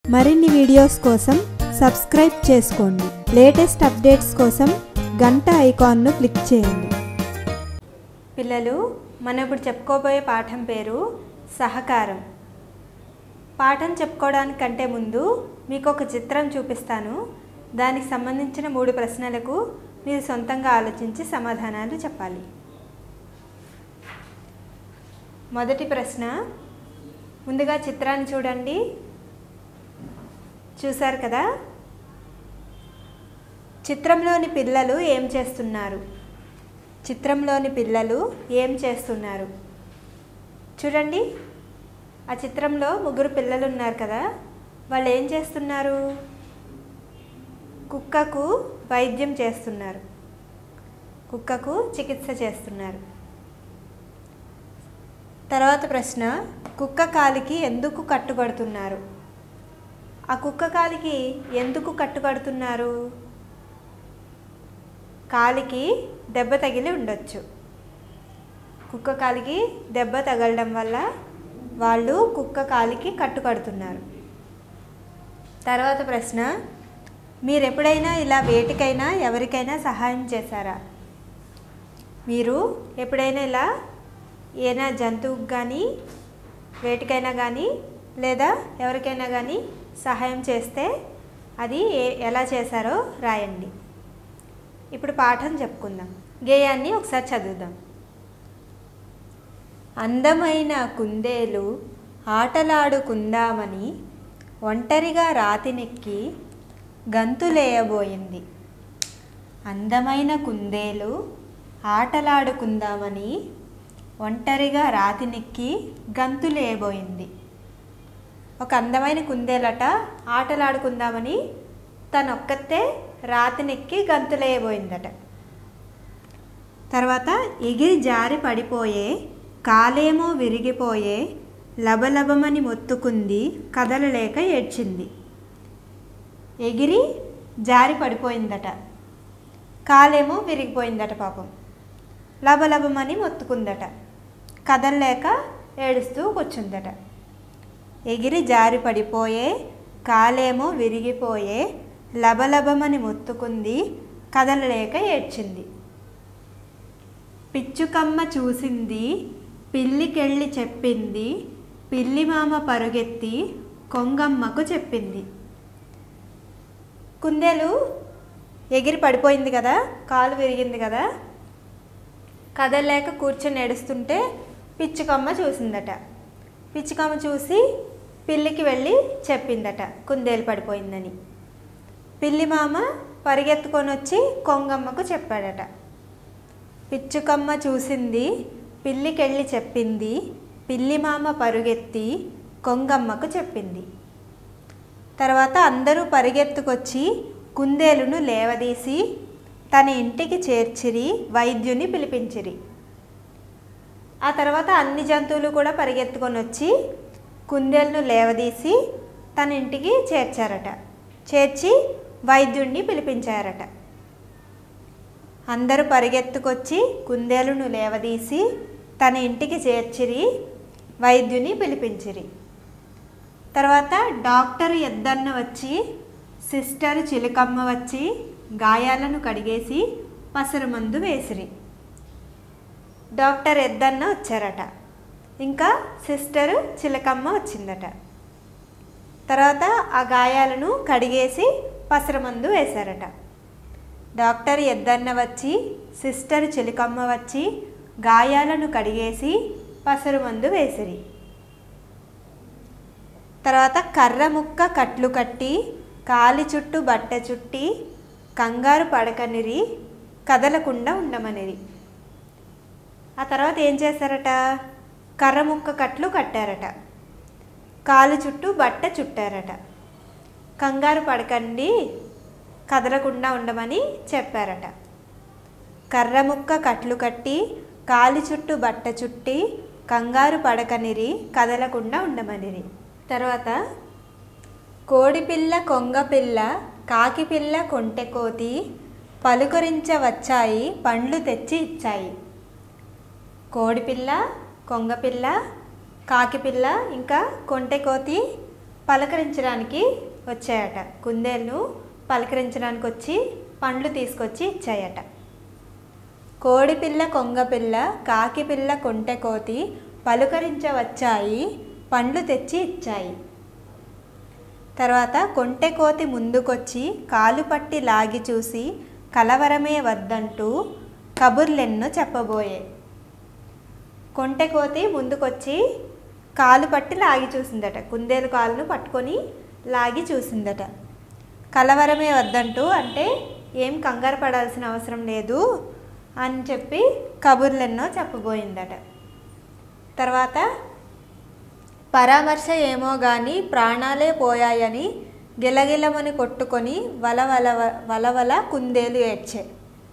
మరిన్ని వీడియోస్ కోసం సబ్స్క్రైబ్ చేసుకోండి లేటెస్ట్ అప్డేట్స్ కోసం గంట ఐకాన్ను క్లిక్ చేయండి పిల్లలు మనం ఇప్పుడు చెప్పుకోబోయే పాఠం పేరు సహకారం పాఠం చెప్పుకోవడానికంటే ముందు మీకు ఒక చిత్రం చూపిస్తాను దానికి సంబంధించిన మూడు ప్రశ్నలకు మీరు సొంతంగా ఆలోచించి సమాధానాలు చెప్పాలి మొదటి ప్రశ్న ముందుగా చిత్రాన్ని చూడండి చూశారు కదా చిత్రంలోని పిల్లలు ఏం చేస్తున్నారు చిత్రంలోని పిల్లలు ఏం చేస్తున్నారు చూడండి ఆ చిత్రంలో ముగ్గురు పిల్లలు ఉన్నారు కదా వాళ్ళు ఏం చేస్తున్నారు కుక్కకు వైద్యం చేస్తున్నారు కుక్కకు చికిత్స చేస్తున్నారు తర్వాత ప్రశ్న కుక్క కాలికి ఎందుకు కట్టుకడుతున్నారు ఆ కుక్క కాలికి ఎందుకు కట్టుకడుతున్నారు కాలికి దెబ్బ తగిలి ఉండొచ్చు కుక్క కాలికి దెబ్బ తగలడం వల్ల వాళ్ళు కుక్క కాలికి కట్టుకడుతున్నారు తర్వాత ప్రశ్న మీరు ఎప్పుడైనా ఇలా వేటికైనా ఎవరికైనా సహాయం చేశారా మీరు ఎప్పుడైనా ఇలా ఏదైనా జంతువుకి కానీ వేటికైనా కానీ లేదా ఎవరికైనా కానీ సహాయం చేస్తే అది ఏ ఎలా చేశారో రాయండి ఇప్పుడు పాఠం చెప్పుకుందాం గేయాన్ని ఒకసారి చదువుదాం అందమైన కుందేలు ఆటలాడుకుందామని ఒంటరిగా రాతినెక్కి గంతులేయబోయింది అందమైన కుందేలు ఆటలాడుకుందామని ఒంటరిగా రాతినెక్కి గంతులేయబోయింది ఒక అందమైన కుందేలట ఆటలాడుకుందామని తనొక్కతే రాతినెక్కి గంతులేయబోయిందట తర్వాత ఎగిరి జారి పడిపోయే కాలేమో విరిగిపోయే లబలబమని మొత్తుకుంది కదలలేక ఏడ్చింది ఎగిరి జారి పడిపోయిందట కాలేమో విరిగిపోయిందట పాపం లబలబమని మొత్తుకుందట కదలలేక ఏడుస్తూ కూర్చుందట ఎగిరి జారి పడిపోయే కాలేమో విరిగిపోయే లబలబమని మొత్తుకుంది కదలలేక ఏడ్చింది పిచ్చుకమ్మ చూసింది పిల్లికెళ్ళి చెప్పింది పిల్లి మామ పరుగెత్తి కొంగమ్మకు చెప్పింది కుందేలు ఎగిరి పడిపోయింది కదా కాలు విరిగింది కదా కదలలేక కూర్చొని ఏడుస్తుంటే పిచ్చుకమ్మ చూసిందట పిచ్చుకమ్మ చూసి పిల్లికి వెళ్ళి చెప్పిందట కుందేలు పడిపోయిందని పిల్లి మామ పరిగెత్తుకొని వచ్చి కొంగమ్మకు చెప్పాడట పిచ్చుకమ్మ చూసింది పిల్లికెళ్ళి చెప్పింది పిల్లి మామ పరుగెత్తి కొంగమ్మకు చెప్పింది తర్వాత అందరూ పరిగెత్తుకొచ్చి కుందేలును లేవదీసి తన ఇంటికి చేర్చిరి వైద్యుని పిలిపించిరి ఆ తర్వాత అన్ని జంతువులు కూడా పరిగెత్తుకొని వచ్చి కుందేలును లేవదీసి తన ఇంటికి చేర్చారట చేర్చి వైద్యుణ్ణి పిలిపించారట అందరూ పరిగెత్తుకొచ్చి కుందేలును లేవదీసి తన ఇంటికి చేర్చిరి వైద్యుని పిలిపించిరి తర్వాత డాక్టర్ ఎద్దన్న వచ్చి సిస్టర్ చిలుకమ్మ వచ్చి గాయాలను కడిగేసి పసరు మందు వేసిరి డాక్టర్ ఎద్దన్న వచ్చారట ఇంకా సిస్టరు చిలకమ్మ వచ్చిందట తర్వాత ఆ గాయాలను కడిగేసి పసరు మందు వేశారట డాక్టర్ ఎద్దన్న వచ్చి సిస్టర్ చిలుకమ్మ వచ్చి గాయాలను కడిగేసి పసరు మందు వేసిరి తర్వాత కర్ర ముక్క కట్లు కట్టి కాలి చుట్టూ బట్ట చుట్టి కంగారు పడకనిరి కదలకుండా ఉండమనిరి ఆ తర్వాత ఏం చేశారట కర్ర ముక్క కట్లు కట్టారట కాలు చుట్టూ బట్ట చుట్టారట కంగారు పడకండి కదలకుండా ఉండమని చెప్పారట కర్ర ముక్క కట్లు కట్టి కాలి చుట్టూ బట్ట చుట్టి కంగారు పడకనిరి కదలకుండా ఉండమనిరి తర్వాత కోడిపిల్ల కొంగపిల్ల కాకిపిల్ల కొంటెకోతి పలుకరించవచ్చాయి పండ్లు తెచ్చి ఇచ్చాయి కోడిపిల్ల కొంగపిల్ల కాకిపిల్ల ఇంకా కొంటెకోతి పలకరించడానికి వచ్చాయట కుందేలు పలకరించడానికి వచ్చి పండ్లు తీసుకొచ్చి ఇచ్చాయట కోడిపిల్ల కొంగపిల్ల కాకిపిల్ల కొంటె కోతి పలుకరించవచ్చాయి పండ్లు తెచ్చి ఇచ్చాయి తర్వాత కొంటె కోతి ముందుకొచ్చి కాలు పట్టి లాగి చూసి కలవరమే వద్దంటూ కబుర్లెన్నో చెప్పబోయే కొంటె కోతి ముందుకొచ్చి కాలు పట్టి లాగి చూసిందట కుందేలు కాలును పట్టుకొని లాగి చూసిందట కలవరమే వద్దంటూ అంటే ఏం కంగారు పడాల్సిన అవసరం లేదు అని చెప్పి కబుర్లెన్నో చెప్పబోయిందట తర్వాత పరామర్శ ఏమో గాని ప్రాణాలే పోయాయని గిలగిలమని కొట్టుకొని వలవల వలవల కుందేలు ఏడ్చే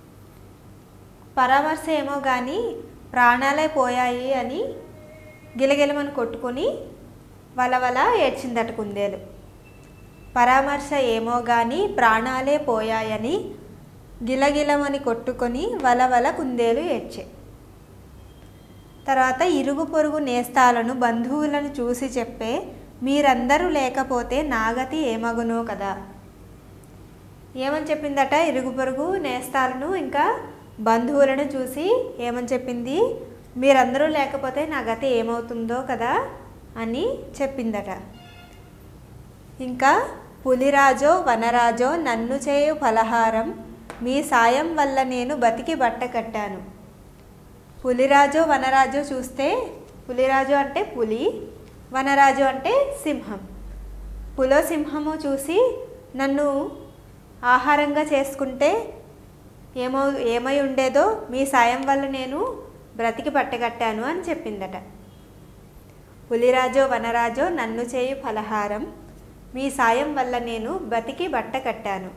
పరామర్శ ఏమో కానీ ప్రాణాలే పోయాయి అని గిలగిలమని కొట్టుకొని వలవల ఏడ్చిందట కుందేలు పరామర్శ ఏమో కానీ ప్రాణాలే పోయాయని గిలగిలమని కొట్టుకొని వలవల కుందేలు ఏడ్చే తర్వాత ఇరుగు పొరుగు నేస్తాలను బంధువులను చూసి చెప్పే మీరందరూ లేకపోతే నాగతి ఏమగునో కదా ఏమని చెప్పిందట ఇరుగు పొరుగు నేస్తాలను ఇంకా బంధువులను చూసి ఏమని చెప్పింది మీరందరూ లేకపోతే నా గతి ఏమవుతుందో కదా అని చెప్పిందట ఇంకా పులిరాజో వనరాజో నన్ను చేయు ఫలహారం మీ సాయం వల్ల నేను బతికి బట్ట కట్టాను పులిరాజు వనరాజు చూస్తే పులిరాజు అంటే పులి వనరాజు అంటే సింహం పులో సింహము చూసి నన్ను ఆహారంగా చేసుకుంటే ఏమో ఏమై ఉండేదో మీ సాయం వల్ల నేను బ్రతికి పట్టగట్టాను అని చెప్పిందట పులిరాజో వనరాజో నన్ను చేయు ఫలహారం మీ సాయం వల్ల నేను బతికి బట్ట కట్టాను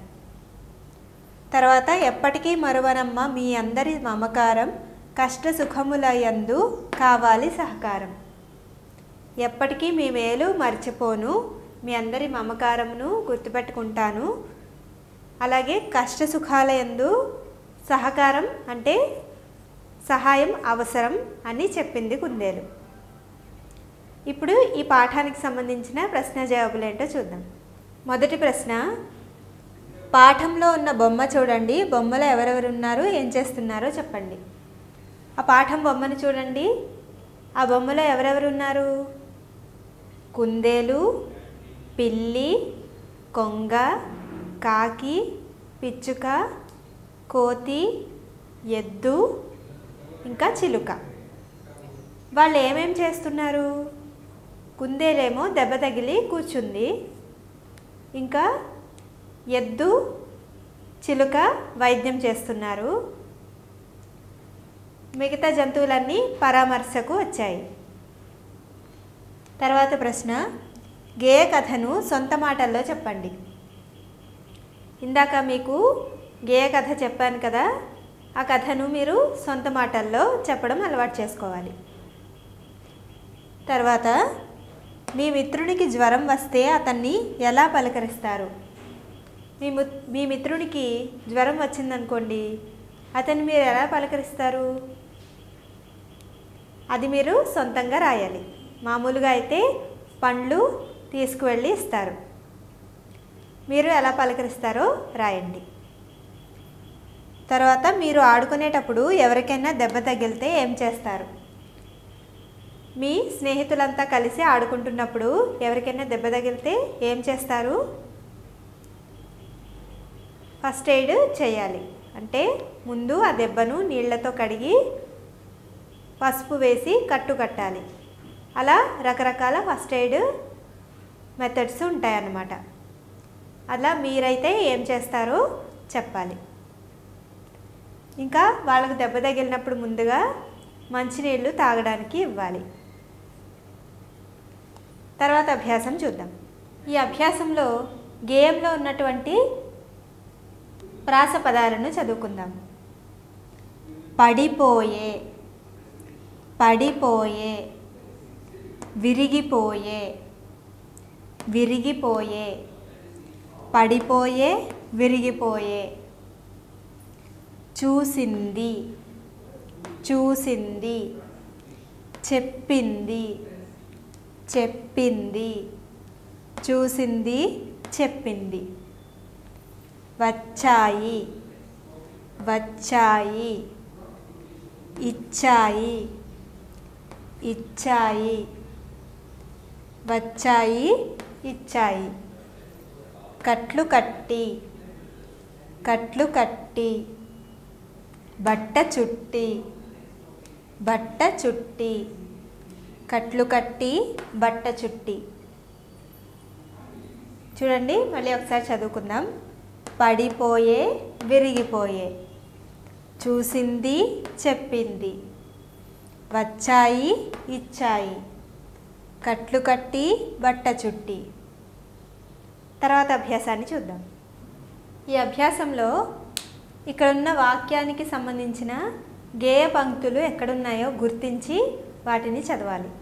తర్వాత ఎప్పటికీ మరువనమ్మ మీ అందరి మమకారం కష్ట సుఖములయందు కావాలి సహకారం ఎప్పటికీ మీ మేలు మర్చిపోను మీ అందరి మమకారమును గుర్తుపెట్టుకుంటాను అలాగే కష్ట సుఖాల యందు సహకారం అంటే సహాయం అవసరం అని చెప్పింది కుందేలు ఇప్పుడు ఈ పాఠానికి సంబంధించిన ప్రశ్న జవాబులు ఏంటో చూద్దాం మొదటి ప్రశ్న పాఠంలో ఉన్న బొమ్మ చూడండి బొమ్మలో ఎవరెవరు ఉన్నారు ఏం చేస్తున్నారో చెప్పండి ఆ పాఠం బొమ్మను చూడండి ఆ బొమ్మలో ఎవరెవరు ఉన్నారు కుందేలు పిల్లి కొంగ కాకి పిచ్చుక కోతి ఎద్దు ఇంకా చిలుక వాళ్ళు ఏమేం చేస్తున్నారు కుందేలేమో దెబ్బ తగిలి కూర్చుంది ఇంకా ఎద్దు చిలుక వైద్యం చేస్తున్నారు మిగతా జంతువులన్నీ పరామర్శకు వచ్చాయి తర్వాత ప్రశ్న గేయ కథను సొంత మాటల్లో చెప్పండి ఇందాక మీకు గేయ కథ చెప్పాను కదా ఆ కథను మీరు సొంత మాటల్లో చెప్పడం అలవాటు చేసుకోవాలి తర్వాత మీ మిత్రునికి జ్వరం వస్తే అతన్ని ఎలా పలకరిస్తారు మీ ము మీ మిత్రునికి జ్వరం వచ్చిందనుకోండి అతన్ని మీరు ఎలా పలకరిస్తారు అది మీరు సొంతంగా రాయాలి మామూలుగా అయితే పండ్లు తీసుకువెళ్ళి ఇస్తారు మీరు ఎలా పలకరిస్తారో రాయండి తర్వాత మీరు ఆడుకునేటప్పుడు ఎవరికైనా దెబ్బ తగిలితే ఏం చేస్తారు మీ స్నేహితులంతా కలిసి ఆడుకుంటున్నప్పుడు ఎవరికైనా దెబ్బ తగిలితే ఏం చేస్తారు ఫస్ట్ ఎయిడ్ చేయాలి అంటే ముందు ఆ దెబ్బను నీళ్లతో కడిగి పసుపు వేసి కట్టు కట్టాలి అలా రకరకాల ఫస్ట్ ఎయిడ్ మెథడ్స్ ఉంటాయన్నమాట అలా మీరైతే ఏం చేస్తారో చెప్పాలి ఇంకా వాళ్ళకు దెబ్బ తగిలినప్పుడు ముందుగా మంచినీళ్ళు తాగడానికి ఇవ్వాలి తర్వాత అభ్యాసం చూద్దాం ఈ అభ్యాసంలో గేయంలో ఉన్నటువంటి ప్రాస పదాలను చదువుకుందాం పడిపోయే పడిపోయే విరిగిపోయే విరిగిపోయే పడిపోయే విరిగిపోయే చూసింది చూసింది చెప్పింది చెప్పింది చూసింది చెప్పింది వచ్చాయి వచ్చాయి ఇచ్చాయి ఇచ్చాయి వచ్చాయి ఇచ్చాయి కట్లు కట్టి కట్లు కట్టి బట్ట చుట్టి బట్ట చుట్టి కట్లు కట్టి బట్ట చుట్టి చూడండి మళ్ళీ ఒకసారి చదువుకుందాం పడిపోయే విరిగిపోయే చూసింది చెప్పింది వచ్చాయి ఇచ్చాయి కట్లు కట్టి బట్ట చుట్టి తర్వాత అభ్యాసాన్ని చూద్దాం ఈ అభ్యాసంలో ఇక్కడ ఉన్న వాక్యానికి సంబంధించిన గేయ పంక్తులు ఎక్కడున్నాయో గుర్తించి వాటిని చదవాలి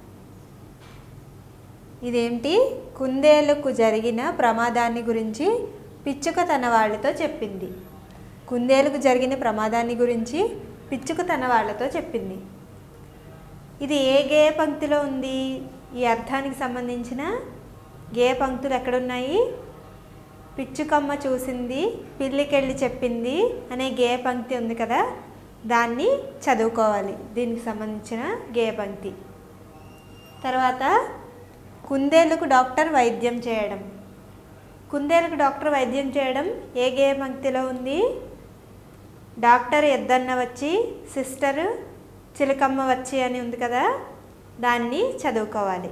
ఇదేంటి కుందేలుకు జరిగిన ప్రమాదాన్ని గురించి పిచ్చుక తన వాళ్ళతో చెప్పింది కుందేలుకు జరిగిన ప్రమాదాన్ని గురించి పిచ్చుక తన వాళ్ళతో చెప్పింది ఇది ఏ గేయ పంక్తిలో ఉంది ఈ అర్థానికి సంబంధించిన గేయ పంక్తులు ఎక్కడున్నాయి పిచ్చుకమ్మ చూసింది పిల్లికెళ్ళి చెప్పింది అనే గేయ పంక్తి ఉంది కదా దాన్ని చదువుకోవాలి దీనికి సంబంధించిన గేయ పంక్తి తర్వాత కుందేలుకు డాక్టర్ వైద్యం చేయడం కుందేలుకు డాక్టర్ వైద్యం చేయడం ఏ గేయ పంక్తిలో ఉంది డాక్టర్ ఎద్దన్న వచ్చి సిస్టర్ చిలకమ్మ వచ్చి అని ఉంది కదా దాన్ని చదువుకోవాలి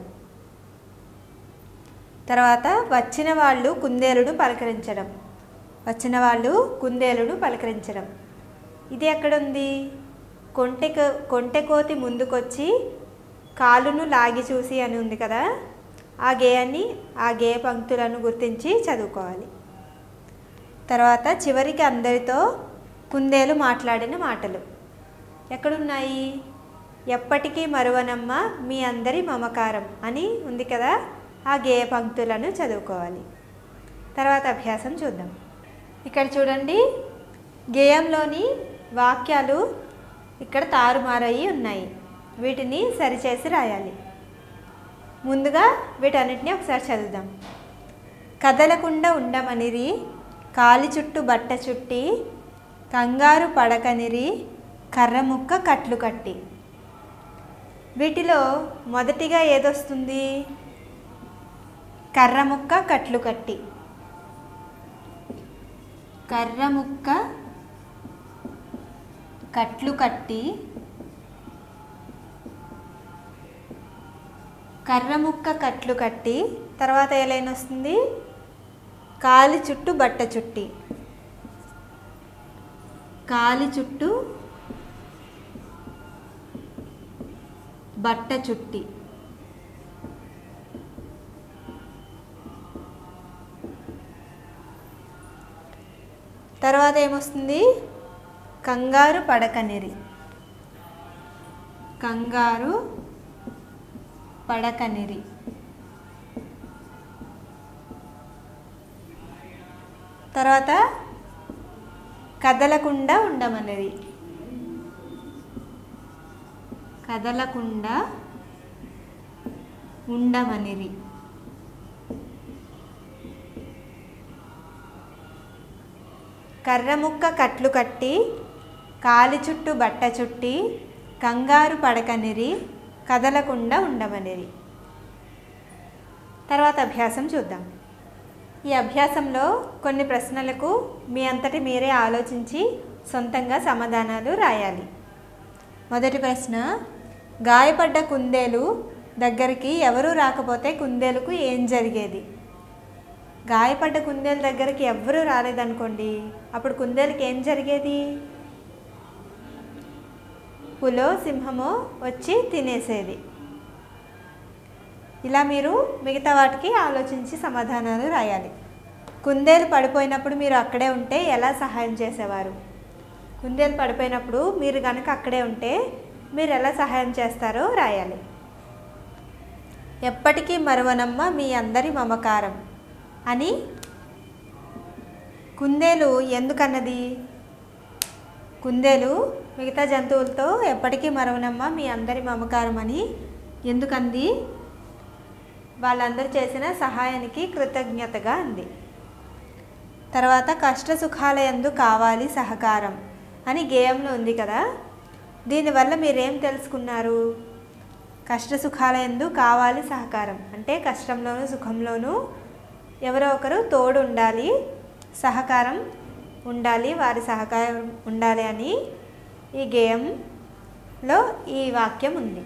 తర్వాత వచ్చిన వాళ్ళు కుందేలును పలకరించడం వచ్చిన వాళ్ళు కుందేలును పలకరించడం ఇది ఎక్కడుంది కొంటె కొంటెకోతి ముందుకొచ్చి కాలును లాగి చూసి అని ఉంది కదా ఆ గేయాన్ని ఆ గేయ పంక్తులను గుర్తించి చదువుకోవాలి తర్వాత చివరికి అందరితో కుందేలు మాట్లాడిన మాటలు ఎక్కడున్నాయి ఎప్పటికీ మరువనమ్మ మీ అందరి మమకారం అని ఉంది కదా ఆ గేయ పంక్తులను చదువుకోవాలి తర్వాత అభ్యాసం చూద్దాం ఇక్కడ చూడండి గేయంలోని వాక్యాలు ఇక్కడ తారుమారయి ఉన్నాయి వీటిని సరిచేసి రాయాలి ముందుగా వీటన్నిటిని ఒకసారి చదువుదాం కదలకుండా ఉండమనిరి కాలి చుట్టూ బట్ట చుట్టి కంగారు పడకనిరి కర్ర ముక్క కట్లు కట్టి వీటిలో మొదటిగా ఏదొస్తుంది కర్ర ముక్క కట్లు కట్టి కర్ర ముక్క కట్లు కట్టి కర్ర ముక్క కట్లు కట్టి తర్వాత ఏ లైన్ వస్తుంది కాలి చుట్టూ బట్ట చుట్టి కాలి చుట్టూ బట్ట చుట్టి తర్వాత ఏమొస్తుంది కంగారు పడకనిరి కంగారు పడకనిరి తర్వాత కదలకుండా ఉండమన్నది కదలకుండా ఉండమనిరి కర్ర ముక్క కట్లు కట్టి కాలి చుట్టూ బట్ట చుట్టి కంగారు పడకనిరి కదలకుండా ఉండమనిరి తర్వాత అభ్యాసం చూద్దాం ఈ అభ్యాసంలో కొన్ని ప్రశ్నలకు మీ అంతటి మీరే ఆలోచించి సొంతంగా సమాధానాలు రాయాలి మొదటి ప్రశ్న గాయపడ్డ కుందేలు దగ్గరికి ఎవరూ రాకపోతే కుందేలుకు ఏం జరిగేది గాయపడ్డ కుందేలు దగ్గరికి ఎవ్వరూ రాలేదనుకోండి అప్పుడు కుందేలుకి ఏం జరిగేది పులో సింహమో వచ్చి తినేసేది ఇలా మీరు మిగతా వాటికి ఆలోచించి సమాధానాలు రాయాలి కుందేలు పడిపోయినప్పుడు మీరు అక్కడే ఉంటే ఎలా సహాయం చేసేవారు కుందేలు పడిపోయినప్పుడు మీరు కనుక అక్కడే ఉంటే మీరు ఎలా సహాయం చేస్తారో రాయాలి ఎప్పటికీ మరువనమ్మ మీ అందరి మమకారం అని కుందేలు ఎందుకన్నది కుందేలు మిగతా జంతువులతో ఎప్పటికీ మరవనమ్మ మీ అందరి మమకారం అని ఎందుకంది వాళ్ళందరూ చేసిన సహాయానికి కృతజ్ఞతగా అంది తర్వాత కష్ట సుఖాల యందు కావాలి సహకారం అని గేయంలో ఉంది కదా దీనివల్ల మీరేం తెలుసుకున్నారు కష్ట సుఖాల యందు కావాలి సహకారం అంటే కష్టంలోనూ సుఖంలోనూ ఎవరో ఒకరు తోడు ఉండాలి సహకారం ఉండాలి వారి సహకారం ఉండాలి అని ఈ గేయంలో ఈ వాక్యం ఉంది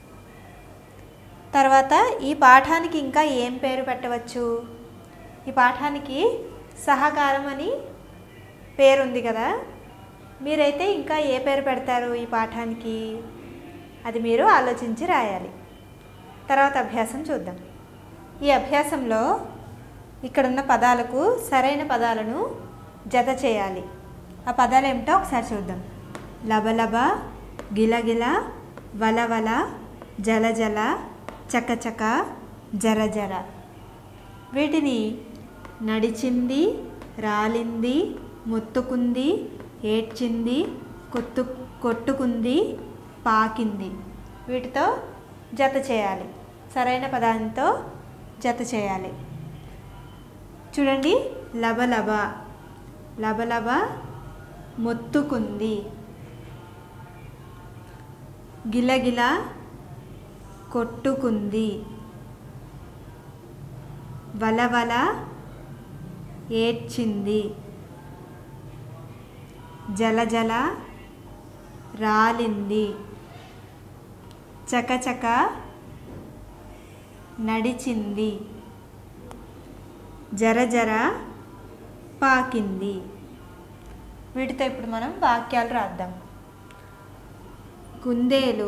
తర్వాత ఈ పాఠానికి ఇంకా ఏం పేరు పెట్టవచ్చు ఈ పాఠానికి సహకారం అని పేరుంది కదా మీరైతే ఇంకా ఏ పేరు పెడతారు ఈ పాఠానికి అది మీరు ఆలోచించి రాయాలి తర్వాత అభ్యాసం చూద్దాం ఈ అభ్యాసంలో ఇక్కడున్న పదాలకు సరైన పదాలను జత చేయాలి ఆ పదాలు ఏమిటో ఒకసారి చూద్దాం లబలబ గిలగిల వలవల జలజల చకచక జరజర వీటిని నడిచింది రాలింది మొత్తుకుంది ఏడ్చింది కొత్తు కొట్టుకుంది పాకింది వీటితో జత చేయాలి సరైన పదాంతో జత చేయాలి చూడండి లబలబ లబలబ మొత్తుకుంది గిలగిల కొట్టుకుంది వలవల ఏడ్చింది జలజల రాలింది చకచక నడిచింది జరజర పాకింది వీటితో ఇప్పుడు మనం వాక్యాలు రాద్దాం కుందేలు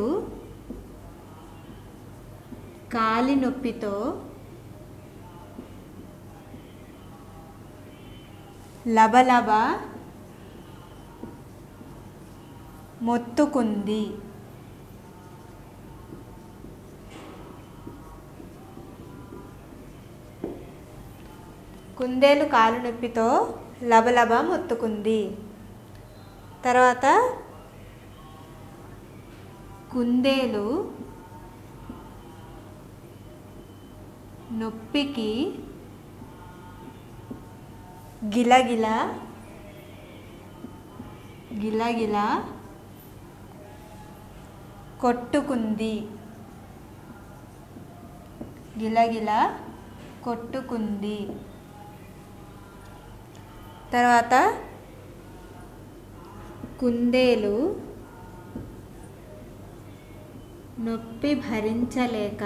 కాలి నొప్పితో లబలబ మొత్తుకుంది కుందేలు కాలు నొప్పితో లబలబ మొత్తుకుంది తర్వాత కుందేలు నొప్పికి గిలగిల గిలగిల కొట్టుకుంది గిలగిల కొట్టుకుంది తర్వాత కుందేలు నొప్పి భరించలేక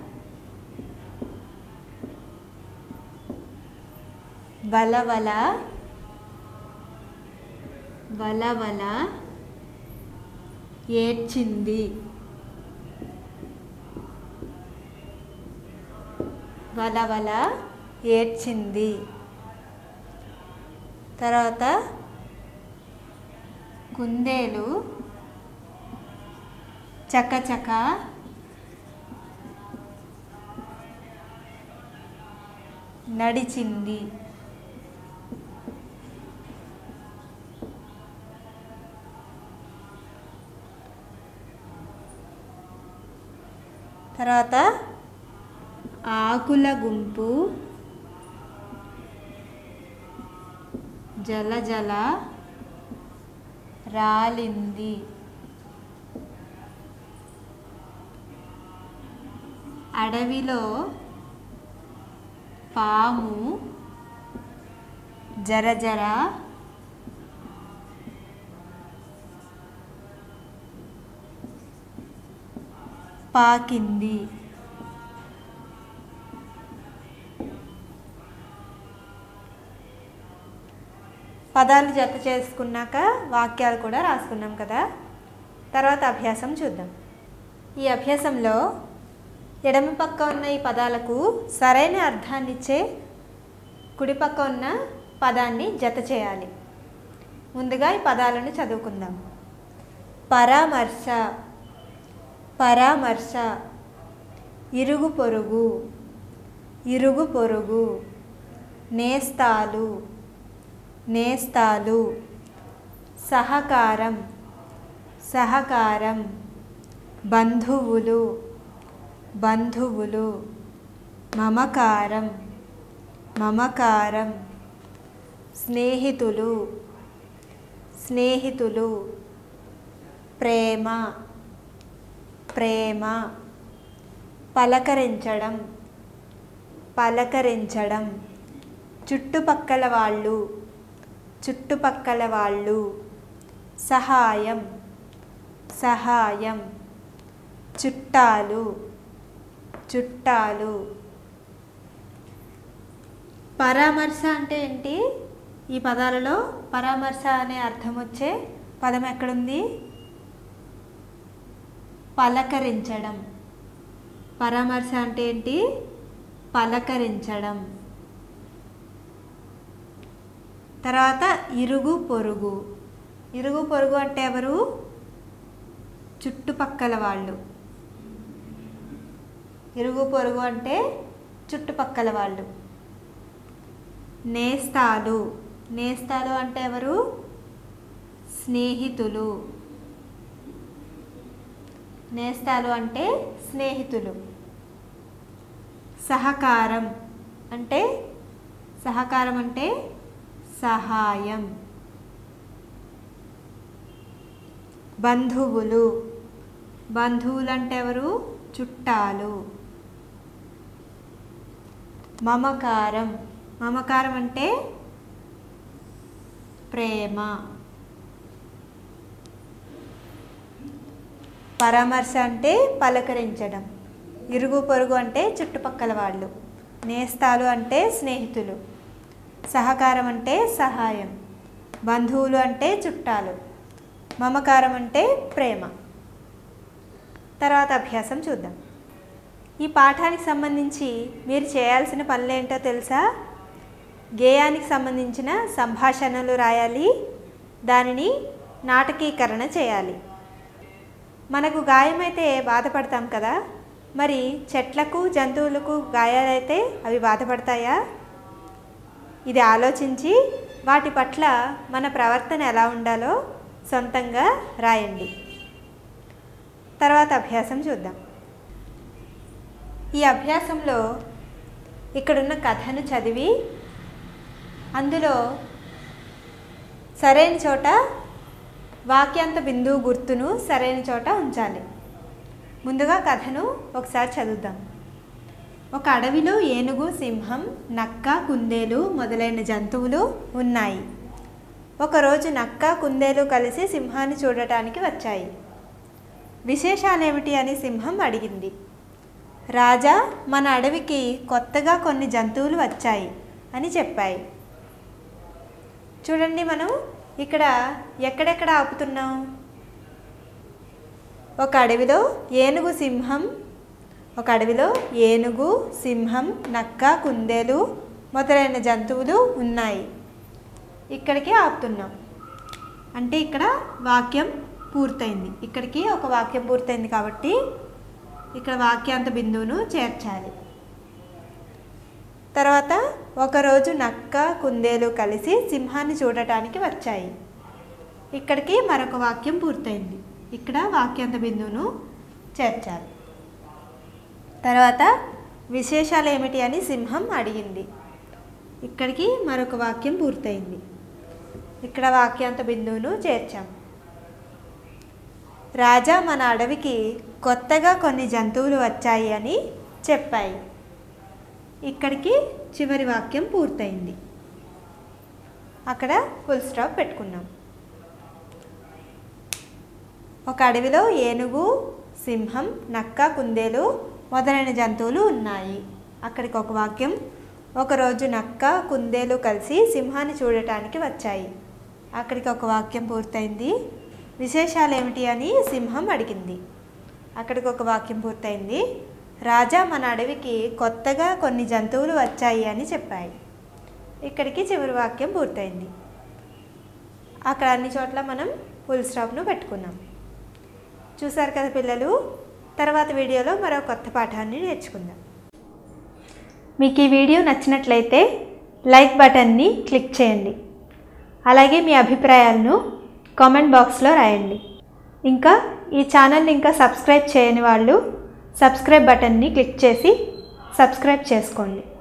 వలవల వలవల ఏడ్చింది వలవల ఏడ్చింది తర్వాత కుందేలు చకచక నడిచింది తర్వాత ఆకుల గుంపు జల జల రాలింది అడవిలో పాము జర జర పాకింది పదాలు జత చేసుకున్నాక వాక్యాలు కూడా రాసుకున్నాం కదా తర్వాత అభ్యాసం చూద్దాం ఈ అభ్యాసంలో ఎడమ పక్క ఉన్న ఈ పదాలకు సరైన అర్థాన్ని ఇచ్చే కుడి పక్క ఉన్న పదాన్ని జత చేయాలి ముందుగా ఈ పదాలను చదువుకుందాం పరామర్శ పరామర్శ ఇరుగు పొరుగు ఇరుగు పొరుగు నేస్తాలు నేస్తాలు సహకారం సహకారం బంధువులు బంధువులు మమకారం మమకారం స్నేహితులు స్నేహితులు ప్రేమ ప్రేమ పలకరించడం పలకరించడం చుట్టుపక్కల వాళ్ళు చుట్టుపక్కల వాళ్ళు సహాయం సహాయం చుట్టాలు చుట్టాలు పరామర్శ అంటే ఏంటి ఈ పదాలలో పరామర్శ అనే అర్థం వచ్చే పదం ఎక్కడుంది పలకరించడం పరామర్శ అంటే ఏంటి పలకరించడం తర్వాత ఇరుగు పొరుగు ఇరుగు పొరుగు అంటే ఎవరు చుట్టుపక్కల వాళ్ళు ఇరుగు పొరుగు అంటే చుట్టుపక్కల వాళ్ళు నేస్తాలు నేస్తాలు అంటే ఎవరు స్నేహితులు నేస్తాలు అంటే స్నేహితులు సహకారం అంటే సహకారం అంటే సహాయం బంధువులు బంధువులు అంటే ఎవరు చుట్టాలు మమకారం మమకారం అంటే ప్రేమ పరామర్శ అంటే పలకరించడం ఇరుగు పొరుగు అంటే చుట్టుపక్కల వాళ్ళు నేస్తాలు అంటే స్నేహితులు సహకారం అంటే సహాయం బంధువులు అంటే చుట్టాలు మమకారం అంటే ప్రేమ తర్వాత అభ్యాసం చూద్దాం ఈ పాఠానికి సంబంధించి మీరు చేయాల్సిన పనులు ఏంటో తెలుసా గేయానికి సంబంధించిన సంభాషణలు రాయాలి దానిని నాటకీకరణ చేయాలి మనకు గాయమైతే బాధపడతాం కదా మరి చెట్లకు జంతువులకు గాయాలైతే అవి బాధపడతాయా ఇది ఆలోచించి వాటి పట్ల మన ప్రవర్తన ఎలా ఉండాలో సొంతంగా రాయండి తర్వాత అభ్యాసం చూద్దాం ఈ అభ్యాసంలో ఇక్కడున్న కథను చదివి అందులో సరైన చోట వాక్యాంత బిందువు గుర్తును సరైన చోట ఉంచాలి ముందుగా కథను ఒకసారి చదువుదాం ఒక అడవిలో ఏనుగు సింహం నక్క కుందేలు మొదలైన జంతువులు ఉన్నాయి ఒకరోజు నక్క కుందేలు కలిసి సింహాన్ని చూడటానికి వచ్చాయి విశేషాలేమిటి అని సింహం అడిగింది రాజా మన అడవికి కొత్తగా కొన్ని జంతువులు వచ్చాయి అని చెప్పాయి చూడండి మనం ఇక్కడ ఎక్కడెక్కడ ఆపుతున్నాం ఒక అడవిలో ఏనుగు సింహం ఒక అడవిలో ఏనుగు సింహం నక్క కుందేలు మొదలైన జంతువులు ఉన్నాయి ఇక్కడికి ఆపుతున్నాం అంటే ఇక్కడ వాక్యం పూర్తయింది ఇక్కడికి ఒక వాక్యం పూర్తయింది కాబట్టి ఇక్కడ వాక్యాంత బిందువును చేర్చాలి తర్వాత ఒకరోజు నక్క కుందేలు కలిసి సింహాన్ని చూడటానికి వచ్చాయి ఇక్కడికి మరొక వాక్యం పూర్తయింది ఇక్కడ వాక్యాంత బిందువును చేర్చాలి తర్వాత విశేషాలు ఏమిటి అని సింహం అడిగింది ఇక్కడికి మరొక వాక్యం పూర్తయింది ఇక్కడ వాక్యాంత బిందువును చేర్చాం రాజా మన అడవికి కొత్తగా కొన్ని జంతువులు వచ్చాయి అని చెప్పాయి ఇక్కడికి చివరి వాక్యం పూర్తయింది అక్కడ ఫుల్ స్టాప్ పెట్టుకున్నాం ఒక అడవిలో ఏనుగు సింహం నక్క కుందేలు మొదలైన జంతువులు ఉన్నాయి అక్కడికి ఒక వాక్యం ఒకరోజు నక్క కుందేలు కలిసి సింహాన్ని చూడటానికి వచ్చాయి అక్కడికి ఒక వాక్యం పూర్తయింది విశేషాలు ఏమిటి అని సింహం అడిగింది అక్కడికి ఒక వాక్యం పూర్తయింది రాజా మన అడవికి కొత్తగా కొన్ని జంతువులు వచ్చాయి అని చెప్పాయి ఇక్కడికి చివరి వాక్యం పూర్తయింది అక్కడ అన్ని చోట్ల మనం ఫుల్ స్టాప్ను పెట్టుకున్నాం చూసారు కదా పిల్లలు తర్వాత వీడియోలో మరో కొత్త పాఠాన్ని నేర్చుకుందాం మీకు ఈ వీడియో నచ్చినట్లయితే లైక్ బటన్ని క్లిక్ చేయండి అలాగే మీ అభిప్రాయాలను కామెంట్ బాక్స్లో రాయండి ఇంకా ఈ ఛానల్ని ఇంకా సబ్స్క్రైబ్ చేయని వాళ్ళు సబ్స్క్రైబ్ బటన్ని క్లిక్ చేసి సబ్స్క్రైబ్ చేసుకోండి